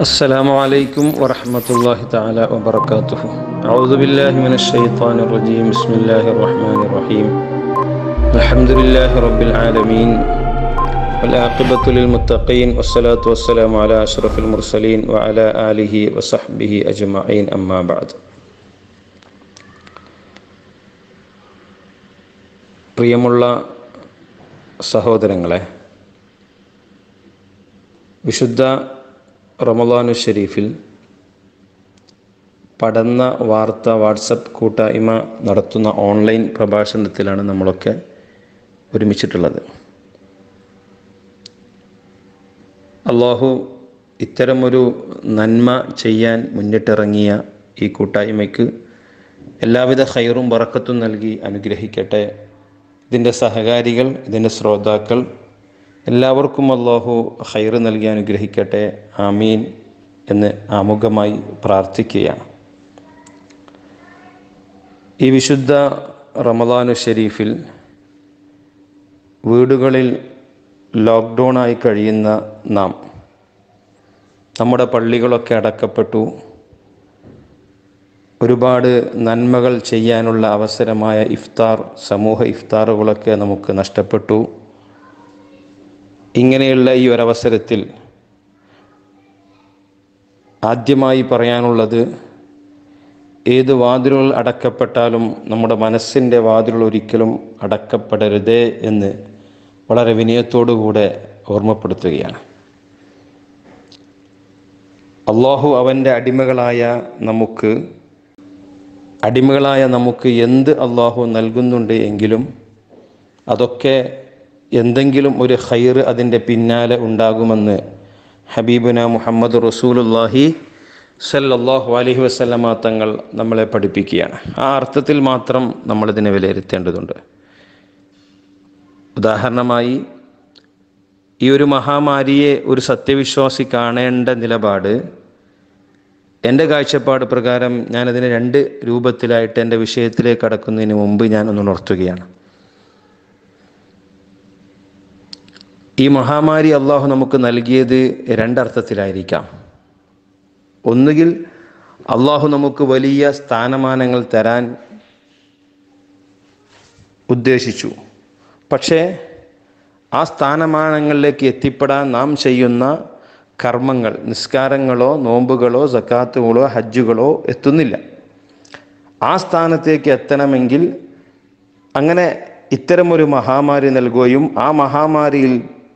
السلام عليكم ورحمة الله تعالى وبركاته أعوذ بالله من الشيطان الرجيم بسم الله الرحمن الرحيم الحمد لله رب العالمين والعاقبة للمتقين والصلاة والسلام على أشرف المرسلين وعلى آله وصحبه أجمعين أما بعد പ്രിയമുള്ള സഹോദരങ്ങളെ വിശുദ്ധ റമദാനു ഷരീഫിൽ പഠന വാർത്ത വാട്സപ്പ് കൂട്ടായ്മ നടത്തുന്ന ഓൺലൈൻ പ്രഭാഷണത്തിലാണ് നമ്മളൊക്കെ ഒരുമിച്ചിട്ടുള്ളത് അള്ളാഹു ഇത്തരമൊരു നന്മ ചെയ്യാൻ മുന്നിട്ടിറങ്ങിയ ഈ കൂട്ടായ്മയ്ക്ക് എല്ലാവിധ ഹൈറും വറക്കത്തും നൽകി അനുഗ്രഹിക്കട്ടെ ഇതിൻ്റെ സഹകാരികൾ ഇതിൻ്റെ ശ്രോതാക്കൾ എല്ലാവർക്കും അള്ളാഹു ഹൈറ് നൽകി അനുഗ്രഹിക്കട്ടെ ആമീൻ എന്ന് ആമുഖമായി പ്രാർത്ഥിക്കുകയാണ് ഈ വിശുദ്ധ റമദാനു ഷരീഫിൽ വീടുകളിൽ ലോക്ക്ഡൗണായി കഴിയുന്ന നാം നമ്മുടെ പള്ളികളൊക്കെ അടക്കപ്പെട്ടു ഒരുപാട് നന്മകൾ ചെയ്യാനുള്ള അവസരമായ ഇഫ്താർ സമൂഹ ഇഫ്താറുകളൊക്കെ നമുക്ക് നഷ്ടപ്പെട്ടു ഇങ്ങനെയുള്ള ഈ ഒരവസരത്തിൽ ആദ്യമായി പറയാനുള്ളത് ഏത് വാതിലുകൾ അടക്കപ്പെട്ടാലും നമ്മുടെ മനസ്സിൻ്റെ വാതിലുകൾ ഒരിക്കലും അടക്കപ്പെടരുതേ എന്ന് വളരെ വിനയത്തോടുകൂടെ ഓർമ്മപ്പെടുത്തുകയാണ് അള്ളാഹു അവൻ്റെ അടിമകളായ നമുക്ക് അടിമകളായ നമുക്ക് എന്ത് അള്ളാഹു നൽകുന്നുണ്ട് എങ്കിലും അതൊക്കെ എന്തെങ്കിലും ഒരു ഹൈർ അതിൻ്റെ പിന്നാലെ ഉണ്ടാകുമെന്ന് ഹബീബുന മുഹമ്മദ് റസൂലുല്ലാഹി സല്ലല്ലാഹു അലൈഹി വസല്ലമ തങ്ങൾ നമ്മളെ പഠിപ്പിക്കുകയാണ് ആ അർത്ഥത്തിൽ മാത്രം നമ്മളിതിനെ വിലയിരുത്തേണ്ടതുണ്ട് ഉദാഹരണമായി ഈ ഒരു മഹാമാരിയെ ഒരു സത്യവിശ്വാസി കാണേണ്ട നിലപാട് എൻ്റെ കാഴ്ചപ്പാട് പ്രകാരം ഞാനതിനെ രണ്ട് രൂപത്തിലായിട്ട് എൻ്റെ വിഷയത്തിലേക്ക് കടക്കുന്നതിന് മുമ്പ് ഞാൻ ഒന്ന് ഉണർത്തുകയാണ് ഈ മഹാമാരി അള്ളാഹു നമുക്ക് നൽകിയത് രണ്ടർത്ഥത്തിലായിരിക്കാം ഒന്നുകിൽ അള്ളാഹു നമുക്ക് വലിയ സ്ഥാനമാനങ്ങൾ തരാൻ ഉദ്ദേശിച്ചു പക്ഷേ ആ സ്ഥാനമാനങ്ങളിലേക്ക് എത്തിപ്പെടാൻ നാം ചെയ്യുന്ന കർമ്മങ്ങൾ നിസ്കാരങ്ങളോ നോമ്പുകളോ സക്കാത്തുകളോ ഹജ്ജുകളോ എത്തുന്നില്ല ആ സ്ഥാനത്തേക്ക് എത്തണമെങ്കിൽ അങ്ങനെ ഇത്തരമൊരു മഹാമാരി നൽകുകയും ആ മഹാമാരിയിൽ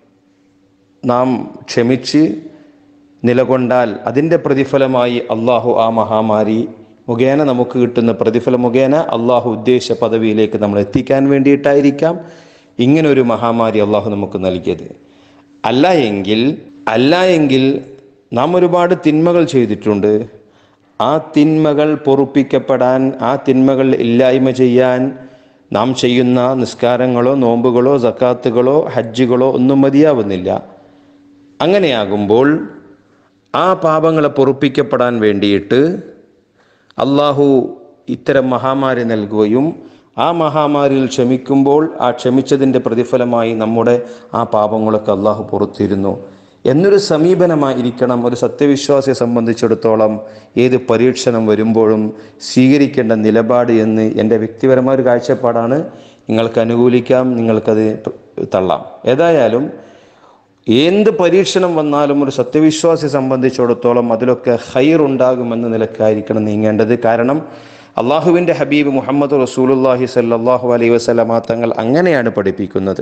നാം ക്ഷമിച്ച് നിലകൊണ്ടാൽ അതിൻ്റെ പ്രതിഫലമായി അള്ളാഹു ആ മഹാമാരി മുഖേന നമുക്ക് കിട്ടുന്ന പ്രതിഫലം മുഖേന അള്ളാഹു ഉദ്ദേശ പദവിയിലേക്ക് നമ്മൾ എത്തിക്കാൻ വേണ്ടിയിട്ടായിരിക്കാം ഇങ്ങനെ ഒരു മഹാമാരി അള്ളാഹു നമുക്ക് നൽകിയത് അല്ല എങ്കിൽ അല്ല എങ്കിൽ നാം ഒരുപാട് തിന്മകൾ ചെയ്തിട്ടുണ്ട് ആ തിന്മകൾ പൊറുപ്പിക്കപ്പെടാൻ ആ തിന്മകൾ ഇല്ലായ്മ ചെയ്യാൻ നാം ചെയ്യുന്ന നിസ്കാരങ്ങളോ നോമ്പുകളോ സക്കാത്തുകളോ ഹജ്ജുകളോ ഒന്നും മതിയാവുന്നില്ല അങ്ങനെയാകുമ്പോൾ ആ പാപങ്ങളെ പൊറുപ്പിക്കപ്പെടാൻ വേണ്ടിയിട്ട് അള്ളാഹു ഇത്തരം മഹാമാരി നൽകുകയും ആ മഹാമാരിയിൽ ക്ഷമിക്കുമ്പോൾ ആ ക്ഷമിച്ചതിൻ്റെ പ്രതിഫലമായി നമ്മുടെ ആ പാപങ്ങളൊക്കെ അള്ളാഹു പുറത്തിരുന്നു എന്നൊരു സമീപനമായിരിക്കണം ഒരു സത്യവിശ്വാസിയെ സംബന്ധിച്ചിടത്തോളം ഏത് പരീക്ഷണം വരുമ്പോഴും സ്വീകരിക്കേണ്ട നിലപാട് എന്ന് എൻ്റെ വ്യക്തിപരമായ ഒരു കാഴ്ചപ്പാടാണ് നിങ്ങൾക്ക് അനുകൂലിക്കാം നിങ്ങൾക്കത് തള്ളാം ഏതായാലും എന്ത് പരീക്ഷണം വന്നാലും ഒരു സത്യവിശ്വാസിയെ സംബന്ധിച്ചിടത്തോളം അതിലൊക്കെ ഹൈർ ഉണ്ടാകുമെന്ന നിലക്കായിരിക്കണം നീങ്ങേണ്ടത് കാരണം അള്ളാഹുവിൻ്റെ ഹബീബ് മുഹമ്മദ് റസൂലുല്ലാഹി സല്ലാഹു അലൈഹി വസ്ലമ തങ്ങൾ അങ്ങനെയാണ് പഠിപ്പിക്കുന്നത്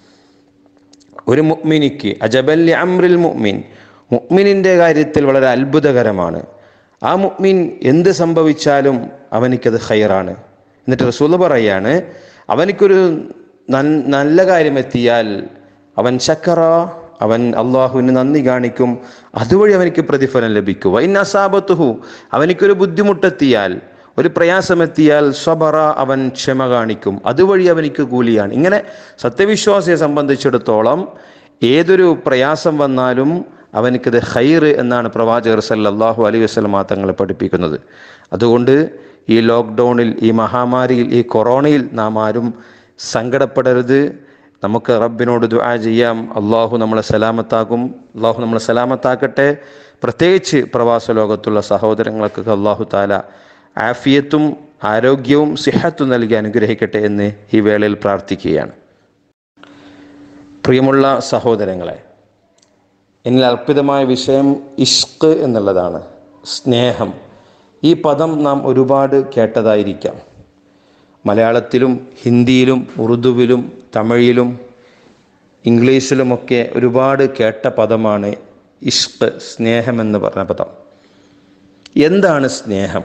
ഒരു മുഅ്മിനിക്ക് അജബല്ലി അമ്രിൽ മുഅ്മിൻ മുഅ്മിനിൻ്റെ കാര്യത്തിൽ വളരെ അത്ഭുതകരമാണ് ആ മുഅ്മിൻ എന്ത് സംഭവിച്ചാലും അവനിക്കത് ഹൈറാണ് എന്നിട്ട് റസൂൽ പറയാണ് അവനിക്കൊരു നല്ല കാര്യം എത്തിയാൽ അവൻ ശക്കറ അവൻ അള്ളാഹുവിന് നന്ദി കാണിക്കും അതുവഴി അവനിക്ക് പ്രതിഫലം ലഭിക്കും വൈൻ അസാബത്തുഹു അവനിക്കൊരു ബുദ്ധിമുട്ടെത്തിയാൽ ഒരു പ്രയാസമെത്തിയാൽ സ്വബറ അവൻ ക്ഷമ കാണിക്കും അതുവഴി അവനിക്ക് കൂലിയാണ് ഇങ്ങനെ സത്യവിശ്വാസിയെ സംബന്ധിച്ചിടത്തോളം ഏതൊരു പ്രയാസം വന്നാലും അവനിക്കത് ഹൈർ എന്നാണ് പ്രവാചകർ സല്ലാഹു അലൈഹി വസ്ലമാ തങ്ങളെ പഠിപ്പിക്കുന്നത് അതുകൊണ്ട് ഈ ലോക്ക്ഡൗണിൽ ഈ മഹാമാരിയിൽ ഈ കൊറോണയിൽ നാം ആരും സങ്കടപ്പെടരുത് നമുക്ക് റബ്ബിനോട് ദുആ ചെയ്യാം അള്ളാഹു നമ്മളെ സലാമത്താക്കും അള്ളാഹു നമ്മളെ സലാമത്താക്കട്ടെ പ്രത്യേകിച്ച് പ്രവാസ ലോകത്തുള്ള സഹോദരങ്ങൾക്കൊക്കെ അള്ളാഹു താല ആഫിയത്തും ആരോഗ്യവും സിഹത്തും നൽകി അനുഗ്രഹിക്കട്ടെ എന്ന് ഈ വേളയിൽ പ്രാർത്ഥിക്കുകയാണ് പ്രിയമുള്ള സഹോദരങ്ങളെ എന്നിൽ അർപ്പിതമായ വിഷയം ഇഷ്ക് എന്നുള്ളതാണ് സ്നേഹം ഈ പദം നാം ഒരുപാട് കേട്ടതായിരിക്കാം മലയാളത്തിലും ഹിന്ദിയിലും ഉറുദുവിലും തമിഴിലും ഇംഗ്ലീഷിലുമൊക്കെ ഒരുപാട് കേട്ട പദമാണ് ഇഷ്ക് സ്നേഹം എന്ന് പറഞ്ഞ പദം എന്താണ് സ്നേഹം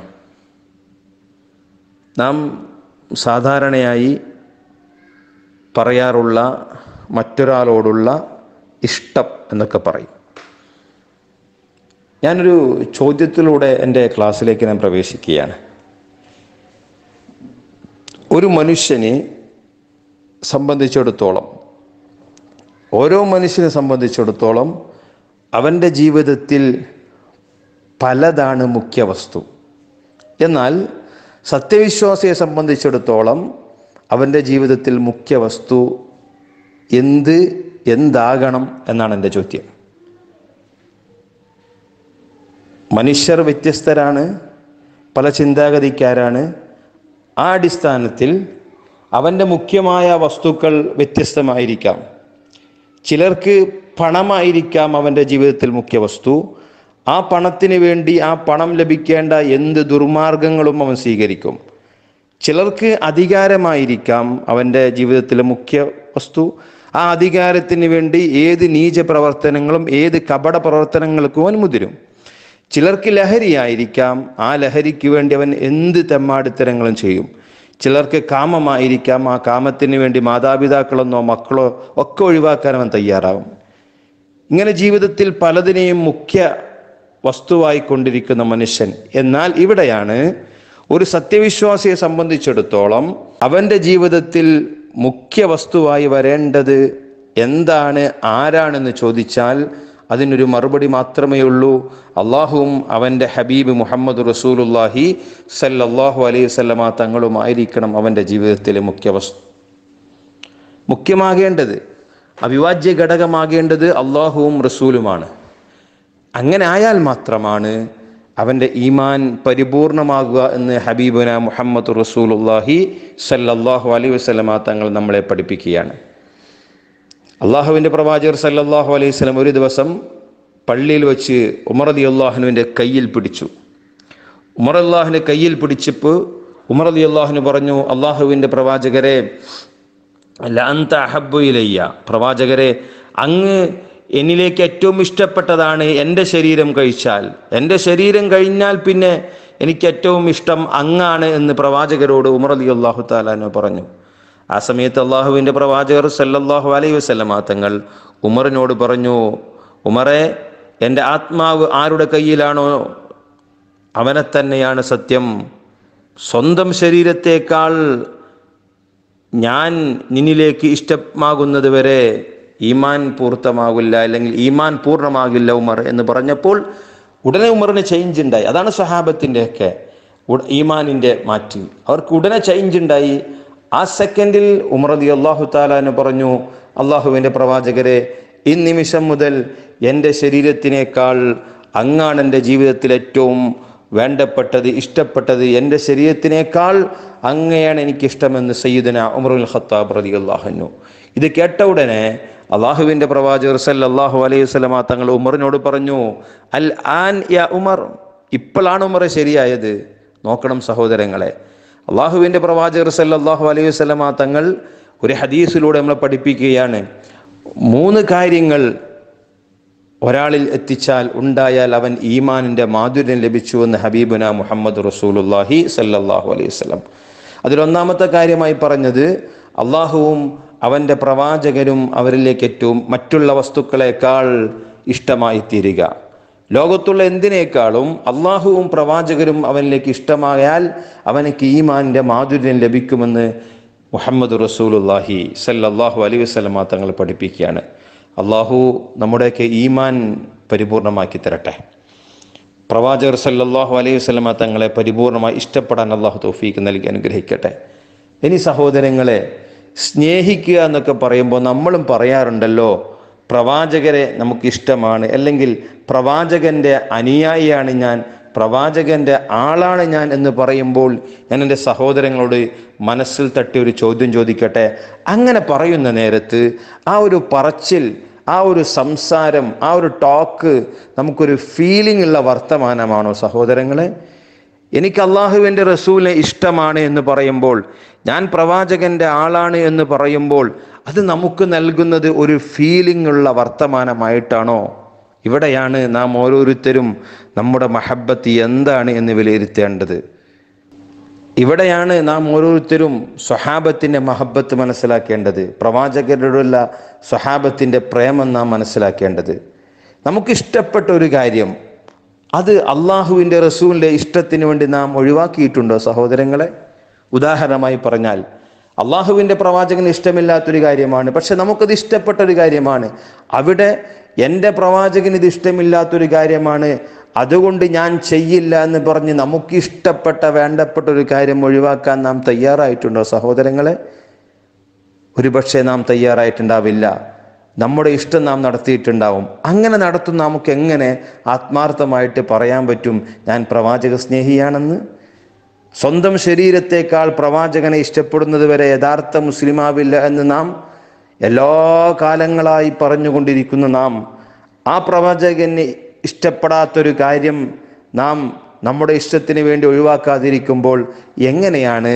നാം സാധാരണയായി പറയാറുള്ള മറ്റൊരാളോടുള്ള ഇഷ്ടം എന്നൊക്കെ പറയും ഞാനൊരു ചോദ്യത്തിലൂടെ എൻ്റെ ക്ലാസ്സിലേക്ക് ഞാൻ പ്രവേശിക്കുകയാണ് ഒരു മനുഷ്യനെ സംബന്ധിച്ചിടത്തോളം ഓരോ മനുഷ്യനെ സംബന്ധിച്ചിടത്തോളം അവൻ്റെ ജീവിതത്തിൽ പലതാണ് മുഖ്യ വസ്തു എന്നാൽ സത്യവിശ്വാസിയെ സംബന്ധിച്ചിടത്തോളം അവൻ്റെ ജീവിതത്തിൽ മുഖ്യ വസ്തു എന്ത് എന്താകണം എന്നാണ് എൻ്റെ ചോദ്യം മനുഷ്യർ വ്യത്യസ്തരാണ് പല ചിന്താഗതിക്കാരാണ് ആ അടിസ്ഥാനത്തിൽ അവൻ്റെ മുഖ്യമായ വസ്തുക്കൾ വ്യത്യസ്തമായിരിക്കാം ചിലർക്ക് പണമായിരിക്കാം അവൻ്റെ ജീവിതത്തിൽ മുഖ്യ വസ്തു ആ പണത്തിന് വേണ്ടി ആ പണം ലഭിക്കേണ്ട എന്ത് ദുർമാർഗങ്ങളും അവൻ സ്വീകരിക്കും ചിലർക്ക് അധികാരമായിരിക്കാം അവൻ്റെ ജീവിതത്തിലെ മുഖ്യ വസ്തു ആ അധികാരത്തിന് വേണ്ടി ഏത് നീച പ്രവർത്തനങ്ങളും ഏത് കപട പ്രവർത്തനങ്ങൾക്കും അവൻ മുതിരും ചിലർക്ക് ലഹരിയായിരിക്കാം ആ ലഹരിക്ക് വേണ്ടി അവൻ എന്ത് തെമ്മാടിത്തരങ്ങളും ചെയ്യും ചിലർക്ക് കാമമായിരിക്കാം ആ കാമത്തിന് വേണ്ടി മാതാപിതാക്കളെന്നോ മക്കളോ ഒക്കെ ഒഴിവാക്കാൻ അവൻ തയ്യാറാവും ഇങ്ങനെ ജീവിതത്തിൽ പലതിനെയും മുഖ്യ വസ്തുവായി കൊണ്ടിരിക്കുന്ന മനുഷ്യൻ എന്നാൽ ഇവിടെയാണ് ഒരു സത്യവിശ്വാസിയെ സംബന്ധിച്ചിടത്തോളം അവൻ്റെ ജീവിതത്തിൽ മുഖ്യ വസ്തുവായി വരേണ്ടത് എന്താണ് ആരാണെന്ന് ചോദിച്ചാൽ അതിനൊരു മറുപടി മാത്രമേ ഉള്ളൂ അള്ളാഹുവും അവൻ്റെ ഹബീബ് മുഹമ്മദ് റസൂലുല്ലാഹി സല്ലല്ലാഹു അലൈഹി സ്വല്ലമ തങ്ങളുമായിരിക്കണം അവൻ്റെ ജീവിതത്തിലെ മുഖ്യ വസ്തു മുഖ്യമാകേണ്ടത് അവിഭാജ്യ ഘടകമാകേണ്ടത് അള്ളാഹുവും റസൂലുമാണ് അങ്ങനെ ആയാൽ മാത്രമാണ് അവൻ്റെ ഈമാൻ പരിപൂർണമാകുക എന്ന് ഹബീബുന മുഹമ്മദ് റസൂലുല്ലാഹി സല്ലല്ലാഹു അലൈഹി വസല്ലമ തങ്ങൾ നമ്മളെ പഠിപ്പിക്കുകയാണ് അള്ളാഹുവിൻ്റെ പ്രവാചകർ സല്ലല്ലാഹു അലൈഹി വസല്ലം ഒരു ദിവസം പള്ളിയിൽ വെച്ച് ഉമർ അലി അള്ളാഹുവിൻ്റെ കയ്യിൽ പിടിച്ചു ഉമർ അള്ളാഹുവിൻ്റെ കയ്യിൽ പിടിച്ചപ്പോൾ ഉമർ അലി അള്ളാഹുന് പറഞ്ഞു അള്ളാഹുവിൻ്റെ പ്രവാചകരെ ലഅന്ത അഹബ്ബു ഇലയ്യ പ്രവാചകരെ അങ്ങ് എന്നിലേക്ക് ഏറ്റവും ഇഷ്ടപ്പെട്ടതാണ് എൻ്റെ ശരീരം കഴിച്ചാൽ എൻ്റെ ശരീരം കഴിഞ്ഞാൽ പിന്നെ എനിക്ക് ഏറ്റവും ഇഷ്ടം അങ്ങാണ് എന്ന് പ്രവാചകരോട് ഉമർ അലി അള്ളാഹു താലാനു പറഞ്ഞു ആ സമയത്ത് അള്ളാഹുവിൻ്റെ പ്രവാചകർ സല്ലല്ലാഹു അലൈഹി വസല്ലമ തങ്ങൾ ഉമറിനോട് പറഞ്ഞു ഉമറെ എൻ്റെ ആത്മാവ് ആരുടെ കയ്യിലാണോ അവനെ തന്നെയാണ് സത്യം സ്വന്തം ശരീരത്തേക്കാൾ ഞാൻ നിന്നിലേക്ക് ഇഷ്ടമാകുന്നത് വരെ ഈമാൻ പൂർത്തമാകില്ല അല്ലെങ്കിൽ ഈമാൻ പൂർണ്ണമാകില്ല ഉമർ എന്ന് പറഞ്ഞപ്പോൾ ഉടനെ ഉമറിന് ചേഞ്ച് ഉണ്ടായി അതാണ് സ്വഹാബത്തിൻ്റെ ഒക്കെ ഈമാനിൻ്റെ മാറ്റി അവർക്ക് ഉടനെ ചേഞ്ച് ഉണ്ടായി ആ സെക്കൻഡിൽ ഉമർ അലി അള്ളാഹു താലാന് പറഞ്ഞു അള്ളാഹുവിൻ്റെ പ്രവാചകരെ ഈ നിമിഷം മുതൽ എൻ്റെ ശരീരത്തിനേക്കാൾ അങ്ങാണ് എൻ്റെ ജീവിതത്തിൽ ഏറ്റവും വേണ്ടപ്പെട്ടത് ഇഷ്ടപ്പെട്ടത് എൻ്റെ ശരീരത്തിനേക്കാൾ അങ്ങയാണ് എനിക്കിഷ്ടമെന്ന് സയ്യിദന ഉമറുൽ ഖത്താബ് റതി അള്ളാഹുനു ഇത് കേട്ട ഉടനെ അള്ളാഹുവിൻ്റെ പ്രവാചകർ സല്ലല്ലാഹു അലൈഹി വസല്ലമ തങ്ങൾ ഉമറിനോട് പറഞ്ഞു അൽ ആൻ യാ ഉമർ ഇപ്പോഴാണ് ഉമർ ശരിയായത് നോക്കണം സഹോദരങ്ങളെ അള്ളാഹുവിൻ്റെ പ്രവാചകർ സല്ലല്ലാഹു അലൈഹി വസല്ലമ തങ്ങൾ ഒരു ഹദീസിലൂടെ നമ്മളെ പഠിപ്പിക്കുകയാണ് മൂന്ന് കാര്യങ്ങൾ ഒരാളിൽ എത്തിച്ചാൽ ഉണ്ടായാൽ അവൻ ഈമാനിൻ്റെ മാധുര്യം ലഭിച്ചുവെന്ന് ഹബീബുന മുഹമ്മദ് റസൂലുല്ലാഹി സല്ലല്ലാഹു അലൈഹി വസല്ലം അതിലൊന്നാമത്തെ കാര്യമായി പറഞ്ഞത് അള്ളാഹുവും അവൻ്റെ പ്രവാചകരും അവരിലേക്ക് ഏറ്റവും മറ്റുള്ള വസ്തുക്കളെക്കാൾ ഇഷ്ടമായി തീരുക ലോകത്തുള്ള എന്തിനേക്കാളും അള്ളാഹുവും പ്രവാചകരും അവനിലേക്ക് ഇഷ്ടമായാൽ അവനക്ക് ഈമാനിൻ്റെ മാധുര്യം ലഭിക്കുമെന്ന് മുഹമ്മദ് റസൂലുല്ലാഹി സല്ലല്ലാഹു അലൈഹി വസല്ലമ തങ്ങൾ പഠിപ്പിക്കുകയാണ് അള്ളാഹു നമ്മുടെയൊക്കെ ഈമാൻ പരിപൂർണമാക്കി തരട്ടെ പ്രവാചകർ സല്ലല്ലാഹു അലൈഹി വസല്ലമ തങ്ങളെ പരിപൂർണമായി ഇഷ്ടപ്പെടാൻ അള്ളാഹു തൗഫീക്ക് നൽകി അനുഗ്രഹിക്കട്ടെ ഇനി സഹോദരങ്ങളെ സ്നേഹിക്കുക എന്നൊക്കെ പറയുമ്പോൾ നമ്മളും പറയാറുണ്ടല്ലോ പ്രവാചകരെ നമുക്കിഷ്ടമാണ് അല്ലെങ്കിൽ പ്രവാചകന്റെ അനുയായിയാണ് ഞാൻ പ്രവാചകന്റെ ആളാണ് ഞാൻ എന്ന് പറയുമ്പോൾ ഞാൻ എൻ്റെ സഹോദരങ്ങളോട് മനസ്സിൽ തട്ടി ഒരു ചോദ്യം ചോദിക്കട്ടെ അങ്ങനെ പറയുന്ന നേരത്ത് ആ ഒരു പറച്ചിൽ ആ ഒരു സംസാരം ആ ഒരു ടോക്ക് നമുക്കൊരു ഫീലിംഗ് ഉള്ള വർത്തമാനമാണോ സഹോദരങ്ങളെ എനിക്ക് അള്ളാഹുവിൻ്റെ റസൂലിനെ ഇഷ്ടമാണ് എന്ന് പറയുമ്പോൾ ഞാൻ പ്രവാചകന്റെ ആളാണ് എന്ന് പറയുമ്പോൾ അത് നമുക്ക് നൽകുന്നത് ഒരു ഫീലിംഗ് ഉള്ള വർത്തമാനമായിട്ടാണോ ഇവിടെയാണ് നാം ഓരോരുത്തരും നമ്മുടെ മഹബത്ത് എന്താണ് എന്ന് വിലയിരുത്തേണ്ടത് ഇവിടെയാണ് നാം ഓരോരുത്തരും സ്വഹാബത്തിൻ്റെ മഹബത്ത് മനസ്സിലാക്കേണ്ടത് പ്രവാചകരോടുള്ള സ്വഹാബത്തിൻ്റെ പ്രേമം നാം മനസ്സിലാക്കേണ്ടത് നമുക്കിഷ്ടപ്പെട്ട ഒരു കാര്യം അത് അള്ളാഹുവിൻ്റെ റസൂലിൻ്റെ ഇഷ്ടത്തിന് വേണ്ടി നാം ഒഴിവാക്കിയിട്ടുണ്ടോ സഹോദരങ്ങളെ ഉദാഹരണമായി പറഞ്ഞാൽ അള്ളാഹുവിൻ്റെ പ്രവാചകന് ഇഷ്ടമില്ലാത്തൊരു കാര്യമാണ് പക്ഷെ നമുക്കത് ഇഷ്ടപ്പെട്ട ഒരു കാര്യമാണ് അവിടെ എൻ്റെ പ്രവാചകന് ഇത് ഇഷ്ടമില്ലാത്തൊരു കാര്യമാണ് അതുകൊണ്ട് ഞാൻ ചെയ്യില്ല എന്ന് പറഞ്ഞ് നമുക്ക് ഇഷ്ടപ്പെട്ട വേണ്ടപ്പെട്ട ഒരു കാര്യം ഒഴിവാക്കാൻ നാം തയ്യാറായിട്ടുണ്ടോ സഹോദരങ്ങളെ ഒരുപക്ഷെ നാം തയ്യാറായിട്ടുണ്ടാവില്ല നമ്മുടെ ഇഷ്ടം നാം നടത്തിയിട്ടുണ്ടാവും അങ്ങനെ നടത്തുന്ന നമുക്ക് എങ്ങനെ ആത്മാർത്ഥമായിട്ട് പറയാൻ പറ്റും ഞാൻ പ്രവാചക സ്നേഹിയാണെന്ന് സ്വന്തം ശരീരത്തെക്കാൾ പ്രവാചകനെ ഇഷ്ടപ്പെടുന്നത് വരെ യഥാർത്ഥ മുസ്ലിമാവില്ല എന്ന് നാം എല്ലാ കാലങ്ങളായി പറഞ്ഞുകൊണ്ടിരിക്കുന്ന നാം ആ പ്രവാചകന് ഇഷ്ടപ്പെടാത്തൊരു കാര്യം നാം നമ്മുടെ ഇഷ്ടത്തിന് വേണ്ടി ഒഴിവാക്കാതിരിക്കുമ്പോൾ എങ്ങനെയാണ്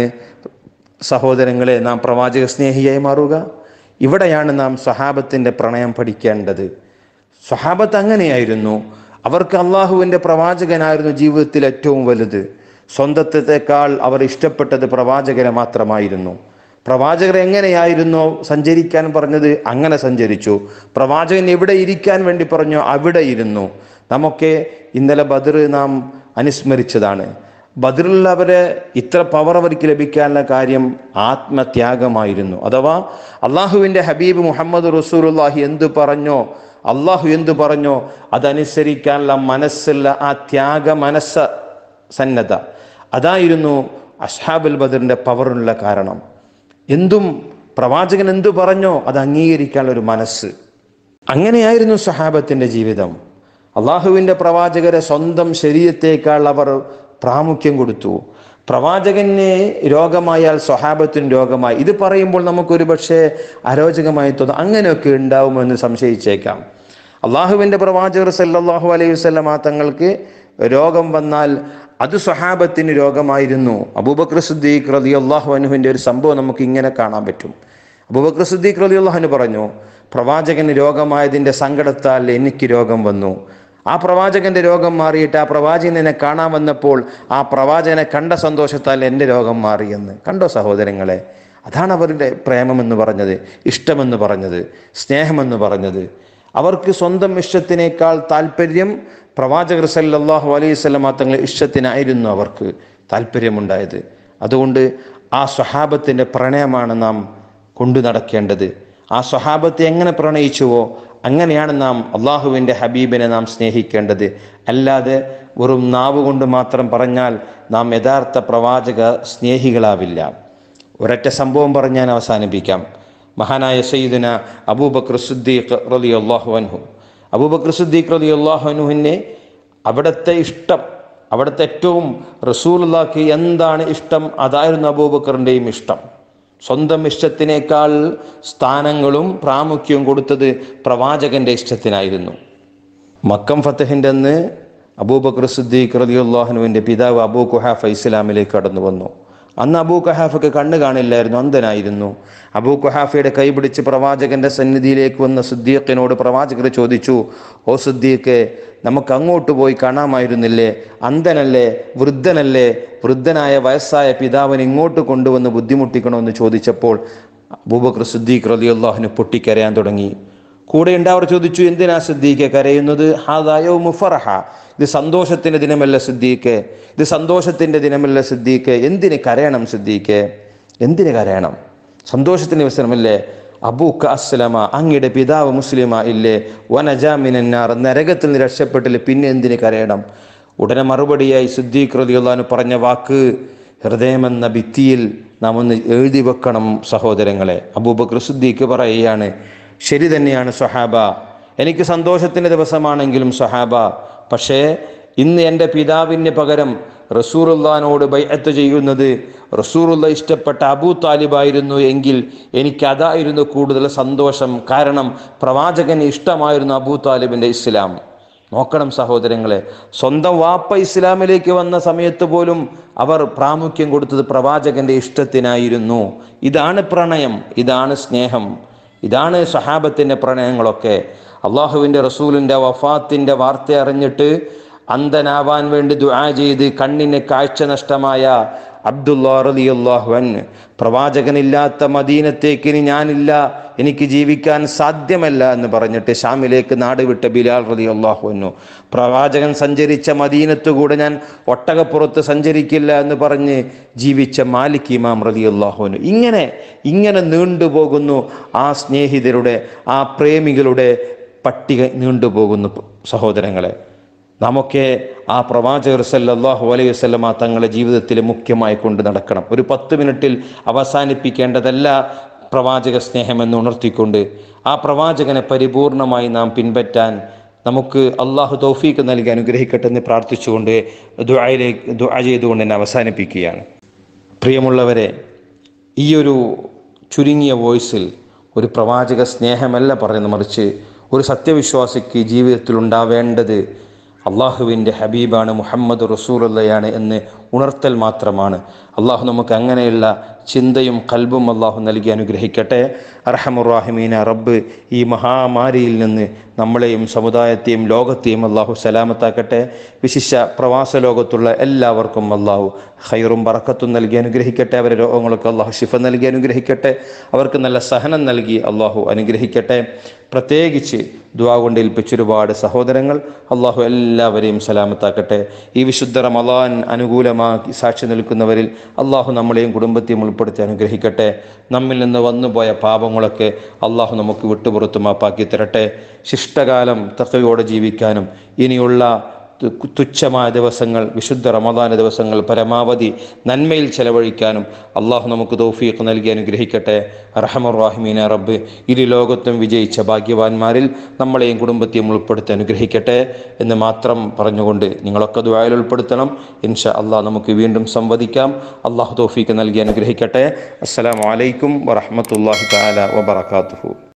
സഹോദരങ്ങളെ നാം പ്രവാചക സ്നേഹിയായി മാറുക ഇവിടെയാണ് നാം സ്വഹാബത്തിൻ്റെ പ്രണയം പഠിക്കേണ്ടത് സ്വഹാബത്ത് അങ്ങനെയായിരുന്നു അവർക്ക് അള്ളാഹുവിൻ്റെ പ്രവാചകനായിരുന്നു ജീവിതത്തിൽ ഏറ്റവും വലുത് സ്വന്തത്വത്തെക്കാൾ അവർ ഇഷ്ടപ്പെട്ടത് പ്രവാചകനെ മാത്രമായിരുന്നു പ്രവാചകർ എങ്ങനെയായിരുന്നോ സഞ്ചരിക്കാൻ പറഞ്ഞത് അങ്ങനെ സഞ്ചരിച്ചു പ്രവാചകൻ എവിടെ ഇരിക്കാൻ വേണ്ടി പറഞ്ഞു അവിടെ ഇരുന്നു നമുക്ക് ഇന്നലെ ബദർ നാം അനുസ്മരിച്ചതാണ് ബദറിലുള്ളവരെ ഇത്ര പവർ അവർക്ക് ലഭിക്കാനുള്ള കാര്യം ആത്മത്യാഗമായിരുന്നു അഥവാ അള്ളാഹുവിൻ്റെ ഹബീബ് മുഹമ്മദ് റസൂലുള്ളാഹി എന്തു പറഞ്ഞോ അള്ളാഹു എന്തു പറഞ്ഞോ അതനുസരിക്കാനുള്ള മനസ്സുള്ള ആ ത്യാഗ മനസ്സ സന്നദ്ധ അതായിരുന്നു അഷ്ഹാബുൽ ബദറിന്റെ പവറിനുള്ള കാരണം എന്തും പ്രവാചകൻ എന്തു പറഞ്ഞോ അത് അംഗീകരിക്കാനുള്ള ഒരു മനസ്സ് അങ്ങനെയായിരുന്നു സഹാബത്തിന്റെ ജീവിതം അള്ളാഹുവിന്റെ പ്രവാചകരെ സ്വന്തം ശരീരത്തേക്കാൾ അവർ പ്രാമുഖ്യം കൊടുത്തു പ്രവാചകന് രോഗമായാൽ സ്വഹാബത്തിന് രോഗമായി ഇത് പറയുമ്പോൾ നമുക്കൊരു പക്ഷേ അരോചകമായി തോന്നും അങ്ങനെയൊക്കെ ഉണ്ടാവുമെന്ന് സംശയിച്ചേക്കാം അള്ളാഹുവിന്റെ പ്രവാചകർ സല്ലല്ലാഹു അലൈഹി വസല്ലമ തങ്ങൾക്ക് രോഗം വന്നാൽ അത് സ്വഹാബത്തിന് രോഗമായിരുന്നു അബൂബക്കർ സിദ്ദീഖ് റലി അള്ളാഹു അനുവിൻ്റെ ഒരു സംഭവം നമുക്ക് ഇങ്ങനെ കാണാൻ പറ്റും അബൂബക്കർ സിദ്ദീഖ് റലി അള്ളാഹുന് പറഞ്ഞു പ്രവാചകന് രോഗമായതിൻ്റെ സങ്കടത്താൽ എനിക്ക് രോഗം വന്നു ആ പ്രവാചകന്റെ രോഗം മാറിയിട്ട് ആ പ്രവാചകനെ കാണാൻ വന്നപ്പോൾ ആ പ്രവാചകനെ കണ്ട സന്തോഷത്താൽ എൻ്റെ രോഗം മാറിയെന്ന് കണ്ടോ സഹോദരങ്ങളെ അതാണ് അവരുടെ പ്രേമമെന്ന് പറഞ്ഞത് ഇഷ്ടമെന്ന് പറഞ്ഞത് സ്നേഹമെന്ന് പറഞ്ഞത് അവർക്ക് സ്വന്തം ഇഷ്ടത്തിനേക്കാൾ താല്പര്യം പ്രവാചകർ സല്ലല്ലാഹു അലൈഹി സ്വലമ തങ്ങൾ ഇഷ്ടത്തിനായിരുന്നു അവർക്ക് താല്പര്യമുണ്ടായത് അതുകൊണ്ട് ആ സ്വഹാബത്തിൻ്റെ പ്രണയമാണ് നാം കൊണ്ടു നടക്കേണ്ടത് ആ സ്വഹാബത്തെ എങ്ങനെ പ്രണയിച്ചുവോ അങ്ങനെയാണ് നാം അള്ളാഹുവിൻ്റെ ഹബീബിനെ നാം സ്നേഹിക്കേണ്ടത് അല്ലാതെ വെറും നാവ് കൊണ്ട് മാത്രം പറഞ്ഞാൽ നാം യഥാർത്ഥ പ്രവാചക സ്നേഹികളാവില്ല ഒരൊറ്റ സംഭവം പറഞ്ഞ് ഞാൻ അവസാനിപ്പിക്കാം മഹാനായ സയ്യിദുന അബൂബക്കർ സുദ്ദീഖ് റലി അള്ളാഹു അൻഹു അബൂബക്കർ സുദ്ദീഖ് റലി അള്ളാഹു അൻഹുവിനെ അവിടുത്തെ ഇഷ്ടം അവിടുത്തെ ഏറ്റവും റസൂലുള്ളാക്ക് എന്താണ് ഇഷ്ടം അതായിരുന്നു അബൂബക്കറിൻ്റെയും ഇഷ്ടം സ്വന്തം ഇഷ്ടത്തിനേക്കാൾ സ്ഥാനങ്ങളും പ്രാമുഖ്യവും കൊടുത്തത് പ്രവാചകന്റെ ഇഷ്ടത്തിനായിരുന്നു മക്കം ഫത്തഹിൻ്റെ അന്ന് അബൂബക്കർ സിദ്ദീഖ് റലിയുല്ലാഹനുവിൻ്റെ പിതാവ് അബൂ കുഹാഫ ഇസ്ലാമിലേക്ക് കടന്നു വന്നു അന്ന് അബൂ കുഹാഫക്ക് കണ്ണ് കാണില്ലായിരുന്നു അന്ധനായിരുന്നു അബൂ കുഹാഫയുടെ കൈ പിടിച്ച് പ്രവാചകന്റെ സന്നിധിയിലേക്ക് വന്ന സിദ്ദീഖിനോട് പ്രവാചകർ ചോദിച്ചു ഓ സിദ്ദീഖ് നമുക്ക് അങ്ങോട്ട് പോയി കാണാമായിരുന്നില്ലേ അന്ധനല്ലേ വൃദ്ധനല്ലേ വൃദ്ധനായ വയസ്സായ പിതാവിനെ ഇങ്ങോട്ട് കൊണ്ടുവന്ന് ബുദ്ധിമുട്ടിക്കണമെന്ന് ചോദിച്ചപ്പോൾ അബൂബക്കർ സിദ്ദീഖ് റലിയുല്ലാഹിന് പൊട്ടിക്കരയാൻ തുടങ്ങി കൂടെ ഉണ്ടാവർ ചോദിച്ചു എന്തിനാ സിദ്ദീഖെ കരയുന്നത് ഹാദായോ മുഫറഹ ഇത് സന്തോഷത്തിന്റെ ദിനമല്ല സിദ്ദീഖെ ഇത് സന്തോഷത്തിന്റെ ദിനമല്ല സിദ്ദീഖെ എന്തിന് കരയണം സിദ്ദീഖെ എന്തിന് കരയണം സന്തോഷത്തിന്റെ അവസരമല്ലേ അബൂക്ക അസ്ലമ അങ്ങയുടെ പിതാവ് മുസ്ലിമ ഇല്ലേ വനജാമിനാർ നരകത്തിൽ നിന്ന് രക്ഷപ്പെട്ടില്ല പിന്നെ എന്തിന് കരയണം ഉടനെ മറുപടിയായി സിദ്ദീഖ് റളിയല്ലാഹു പറഞ്ഞ വാക്ക് ഹൃദയമെന്ന ഭിത്തിയിൽ നാം ഒന്ന് എഴുതി വെക്കണം സഹോദരങ്ങളെ അബൂബക്കർ സുദ്ദീഖ് പറയുകയാണ് ശരി തന്നെയാണ് സ്വഹാബ എനിക്ക് സന്തോഷത്തിൻ്റെ ദിവസമാണെങ്കിലും സ്വഹാബ പക്ഷേ ഇന്ന് എൻ്റെ പിതാവിന് പകരം റസൂറുല്ലാനോട് ബൈഅത്ത് ചെയ്യുന്നത് റസൂറുള്ള ഇഷ്ടപ്പെട്ട അബൂ താലിബായിരുന്നു എങ്കിൽ എനിക്ക് അതായിരുന്നു കൂടുതൽ സന്തോഷം കാരണം പ്രവാചകന് ഇഷ്ടമായിരുന്നു അബൂ താലിബിൻ്റെ ഇസ്ലാം നോക്കണം സഹോദരങ്ങളെ സ്വന്തം വാപ്പ ഇസ്ലാമിലേക്ക് വന്ന സമയത്ത് പോലും അവർ പ്രാമുഖ്യം കൊടുത്തത് പ്രവാചകന്റെ ഇഷ്ടത്തിനായിരുന്നു ഇതാണ് പ്രണയം ഇതാണ് സ്നേഹം ഇതാണ് സഹാബത്തിന്റെ പ്രണയങ്ങളൊക്കെ അള്ളാഹുവിൻ്റെ റസൂലിൻ്റെ വഫാത്തിൻ്റെ വാർത്ത അറിഞ്ഞിട്ട് അന്ധനാവാൻ വേണ്ടി ദുആ ചെയ്ത് കണ്ണിന് കാഴ്ച നഷ്ടമായ അബ്ദുല്ലാ റളിയല്ലാഹുവൻ പ്രവാചകനില്ലാത്ത മദീനത്തേക്ക് ഇനി ഞാനില്ല എനിക്ക് ജീവിക്കാൻ സാധ്യമല്ല എന്ന് പറഞ്ഞിട്ട് ഷാമിലേക്ക് നാട് വിട്ട ബിലാൽ റളിയല്ലാഹുവന്നു പ്രവാചകൻ സഞ്ചരിച്ച മദീനത്ത് കൂടെ ഞാൻ ഒട്ടകപ്പുറത്ത് സഞ്ചരിക്കില്ല എന്ന് പറഞ്ഞ് ജീവിച്ച മാലിക് ഇമാം റളിയല്ലാഹുവന്നു ഇങ്ങനെ ഇങ്ങനെ നീണ്ടുപോകുന്നു ആ സ്നേഹിതരുടെ ആ പ്രേമികളുടെ പട്ടിക നീണ്ടുപോകുന്നു സഹോദരങ്ങളെ നാമൊക്കെ ആ പ്രവാചകർ സല്ലല്ലാഹു അലൈഹി വസല്ലമ തങ്ങളുടെ ജീവിതത്തിൽ മുഖ്യമായി കൊണ്ട് നടക്കണം ഒരു പത്ത് മിനിറ്റിൽ അവസാനിപ്പിക്കേണ്ടതല്ല പ്രവാചക സ്നേഹമെന്ന് ഉണർത്തിക്കൊണ്ട് ആ പ്രവാചകനെ പരിപൂർണമായി നാം പിൻപറ്റാൻ നമുക്ക് അള്ളാഹു തൗഫീക്ക് നൽകി അനുഗ്രഹിക്കട്ടെ എന്ന് പ്രാർത്ഥിച്ചുകൊണ്ട് ദുആയിലേക്ക് ദുആ ചെയ്തുകൊണ്ട് എന്നെ അവസാനിപ്പിക്കുകയാണ് പ്രിയമുള്ളവരെ ഈ ഒരു ചുരുങ്ങിയ വോയിസിൽ ഒരു പ്രവാചക സ്നേഹമല്ല പറയുന്നത് മറിച്ച് ഒരു സത്യവിശ്വാസിക്ക് ജീവിതത്തിൽ ഉണ്ടാവേണ്ടത് അള്ളാഹുവിൻ്റെ ഹബീബാണ് മുഹമ്മദ് റസൂലുള്ളയാണ് എന്ന് ഉണർത്തൽ മാത്രമാണ് അള്ളാഹു നമുക്ക് അങ്ങനെയുള്ള ചിന്തയും കൽബും അള്ളാഹു നൽകി അനുഗ്രഹിക്കട്ടെ അർഹമുറാഹിമീന റബ്ബ് ഈ മഹാമാരിയിൽ നിന്ന് നമ്മളെയും സമുദായത്തെയും ലോകത്തെയും അള്ളാഹു സലാമത്താക്കട്ടെ വിശിഷ്ട പ്രവാസ ലോകത്തുള്ള എല്ലാവർക്കും അള്ളാഹു ഹൈറും ബറക്കത്തും നൽകി അനുഗ്രഹിക്കട്ടെ അവരുടെ രോഗങ്ങളൊക്കെ അള്ളാഹു ശിഫ നൽകി അനുഗ്രഹിക്കട്ടെ അവർക്ക് നല്ല സഹനം നൽകി അള്ളാഹു അനുഗ്രഹിക്കട്ടെ പ്രത്യേകിച്ച് ദ്വാ കൊണ്ട് ഏൽപ്പിച്ച ഒരുപാട് സഹോദരങ്ങൾ അള്ളാഹു എല്ലാവരെയും സലാമത്താക്കട്ടെ ഈ വിശുദ്ധ റമലാൻ അനുകൂലമാക്കി സാക്ഷി നിൽക്കുന്നവരിൽ അള്ളാഹു നമ്മളെയും കുടുംബത്തെയും ഉൾപ്പെടുത്തി അനുഗ്രഹിക്കട്ടെ നമ്മിൽ നിന്ന് വന്നുപോയ പാപങ്ങളൊക്കെ അള്ളാഹു നമുക്ക് വിട്ടുപുറത്തു മാപ്പാക്കി തരട്ടെ ശിഷ്ടകാലം തക്കയോടെ ജീവിക്കാനും ഇനിയുള്ള തു- തുച്ഛമായ ദിവസങ്ങൾ വിശുദ്ധ റമദാന ദിവസങ്ങൾ പരമാവധി നന്മയിൽ ചെലവഴിക്കാനും അള്ളാഹു നമുക്ക് തൗഫീഖ് നൽകി അനുഗ്രഹിക്കട്ടെ റഹമുറാഹിമീന റബ്ബ് ഇരു ലോകത്തും വിജയിച്ച ഭാഗ്യവാന്മാരിൽ നമ്മളെയും കുടുംബത്തെയും ഉൾപ്പെടുത്തി അനുഗ്രഹിക്കട്ടെ എന്ന് മാത്രം പറഞ്ഞുകൊണ്ട് നിങ്ങളൊക്കെ ദുആയിൽ ഉൾപ്പെടുത്തണം ഇൻഷാ അള്ളാഹ് നമുക്ക് വീണ്ടും സംവദിക്കാം അള്ളാഹു തൗഫീഖ് നൽകി അനുഗ്രഹിക്കട്ടെ അസ്സലാമു അലൈക്കും വറഹ്മത്തുള്ളാഹി തആല വബറകാതുഹു